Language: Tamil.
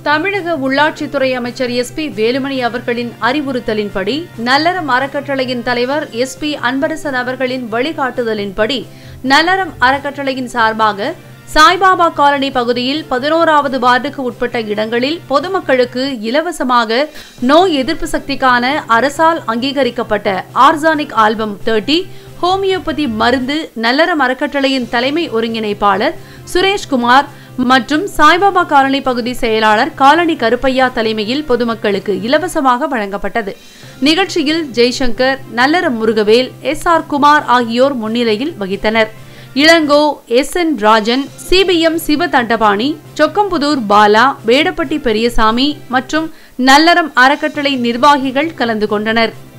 தமிழக உள்ளாட்சித்துறை அமைச்சர் எஸ் பி வேலுமணி அவர்களின் அறிவுறுத்தலின்படி நல்லறம் அறக்கட்டளையின் தலைவர் எஸ் பி அன்பரசன் அவர்களின் வழிகாட்டுதலின்படி நல்லறம் அறக்கட்டளையின் சார்பாக சாய்பாபா காலனி பகுதியில் பதினோராவது வார்டுக்கு உட்பட்ட இடங்களில் பொதுமக்களுக்கு இலவசமாக நோய் எதிர்ப்பு சக்திக்கான அரசால் அங்கீகரிக்கப்பட்ட ஆர்கானிக் ஆல்பம் தேர்ட்டி ஹோமியோபதி மருந்து நல்லறம் அறக்கட்டளையின் தலைமை ஒருங்கிணைப்பாளர் சுரேஷ்குமார் மற்றும் சாய்பாபா காலனி பகுதி செயலாளர் காலனி கருப்பையா தலைமையில் பொதுமக்களுக்கு இலவசமாக வழங்கப்பட்டது நிகழ்ச்சியில் ஜெய்சங்கர் நல்லறம் முருகவேல் எஸ் ஆர் குமார் ஆகியோர் முன்னிலையில் வகித்தனர் Ilango S N Rajan CPM Siva Dandapani Chokkampudur Bala Vedapatti Periyasamy மற்றும் நல்லறம் அறக்கட்டளை நிர்வாகிகள் கலந்து கொண்டனர்